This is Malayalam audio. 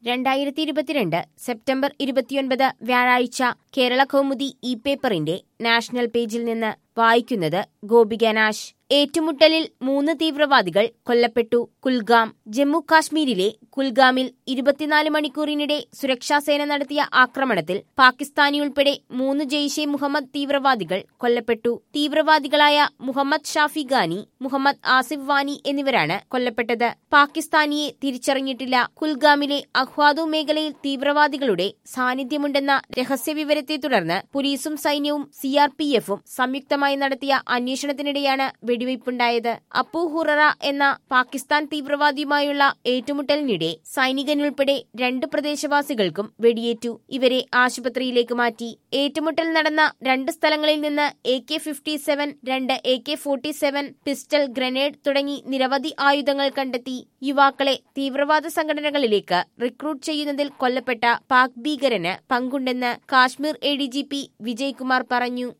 രണ്ടായിരത്തി ഇരുപത്തിരണ്ട് സെപ്റ്റംബർ ഇരുപത്തിയൊൻപത് വ്യാഴാഴ്ച കേരള കൗമുദി ഇ പേപ്പറിന്റെ നാഷണൽ പേജിൽ നിന്ന് വായിക്കുന്നത് ഗോപിക നാശ് ഏറ്റുമുട്ടലിൽ മൂന്ന് തീവ്രവാദികൾ കൊല്ലപ്പെട്ടു കുൽഗാം ജമ്മു കാശ്മീരിലെ കുൽഗാമിൽ ഇരുപത്തിനാല് മണിക്കൂറിനിടെ സുരക്ഷാസേന നടത്തിയ ആക്രമണത്തിൽ പാകിസ്ഥാനി ഉൾപ്പെടെ മൂന്ന് ജെയ്ഷെ മുഹമ്മദ് തീവ്രവാദികൾ കൊല്ലപ്പെട്ടു തീവ്രവാദികളായ മുഹമ്മദ് ഷാഫി ഖാനി മുഹമ്മദ് ആസിഫ് വാനി എന്നിവരാണ് കൊല്ലപ്പെട്ടത് പാകിസ്ഥാനിയെ തിരിച്ചറിഞ്ഞിട്ടില്ല കുൽഗാമിലെ അഹ്വാദു മേഖലയിൽ തീവ്രവാദികളുടെ സാന്നിധ്യമുണ്ടെന്ന രഹസ്യവിവരത്തെ തുടർന്ന് പോലീസും സൈന്യവും സിആർപിഎഫും സംയുക്തമായി നടത്തിയ അന്വേഷണത്തിനിടെയാണ് വെടിവയ്പുണ്ടായത് അപ്പു ഹുററ എന്ന പാകിസ്ഥാൻ തീവ്രവാദിയുമായുള്ള ഏറ്റുമുട്ടലിനിടെ സൈനികനുൾപ്പെടെ രണ്ട് പ്രദേശവാസികൾക്കും വെടിയേറ്റു ഇവരെ ആശുപത്രിയിലേക്ക് മാറ്റി ഏറ്റുമുട്ടൽ നടന്ന രണ്ട് സ്ഥലങ്ങളിൽ നിന്ന് എ കെ ഫിഫ്റ്റി സെവൻ രണ്ട് A K forty seven pistol grenade തുടങ്ങി നിരവധി ആയുധങ്ങൾ കണ്ടെത്തി യുവാക്കളെ തീവ്രവാദ സംഘടനകളിലേക്ക് റിക്രൂട്ട് ചെയ്യുന്നതിൽ കൊല്ലപ്പെട്ട പാക് ഭീകരന് പങ്കുണ്ടെന്ന് Kashmir A D G P Vijaykumar പറഞ്ഞു